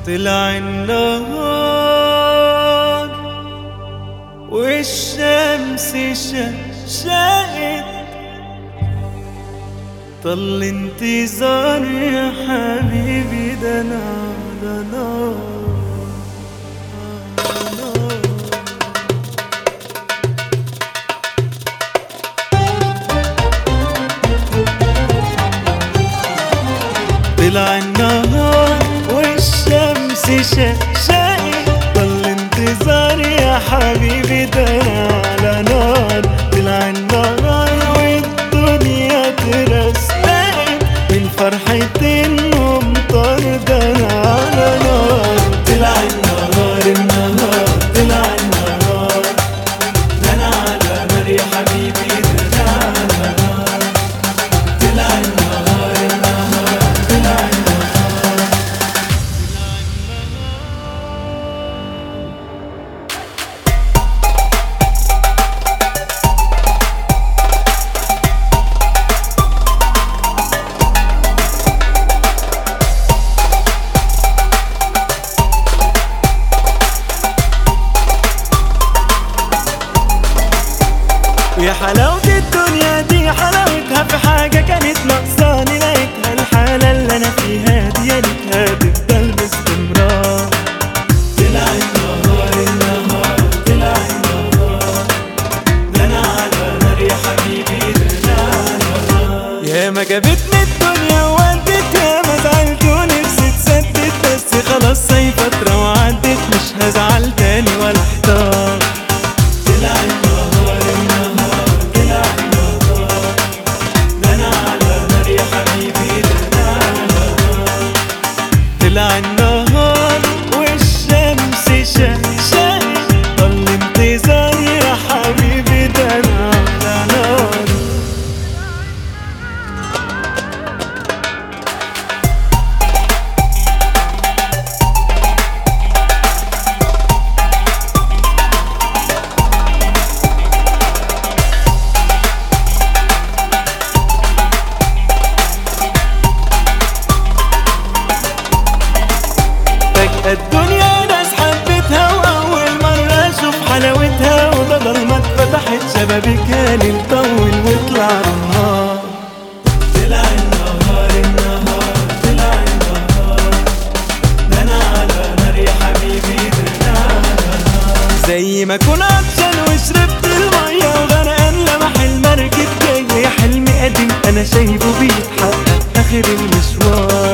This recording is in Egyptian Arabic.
طلع النهار والشمس شقشقت طل انتظار يا حبيبي ده انا على نار على نار طلع النهار والشمس شقشقت ضل انتظار يا حبيبي ده أنا على نار طلع النهار والدنيا ترستقت من فرحة الممطر ده أنا على نار طلع النهار النهار طلع النهار ده أنا على نار يا حبيبي ده أنا على نار طلع النهار النهار طلع النهار يا حلاوة الدنيا دي حلاوتها في حاجة كانت ناقصاني لقيتها الحالة اللي أنا فيها دي ليتها تفضل باستمرار طلع النهار النهار طلع النهار ده أنا على نار يا حبيبي ده أنا على نار يا ما جابتني الدنيا وودت يا ما زعلت ونفسي تسدد بس خلاص هي فترة وعدت مش هزعل تاني ولا احتار طلع النهار النهار طلع النهار ده انا على نار يا حبيبي ده انا على نار طلع النهار والشمس شقشقت ضل انتظار يا حبيبي ده انا على نار فجأة الدنيا ناس حبتها وأول مرة أشوف حلاوتها وبدل ما اتفتحت شبابيكها نطول وطلع النهار طلع النهار النهار طلع النهار ده أنا على نار يا حبيبي ده أنا على نار زي ما أكون عطشان وشربت المية وغرقان لمح المركب جاي حلم قديم أنا شايفه بيتحقق آخر المشوار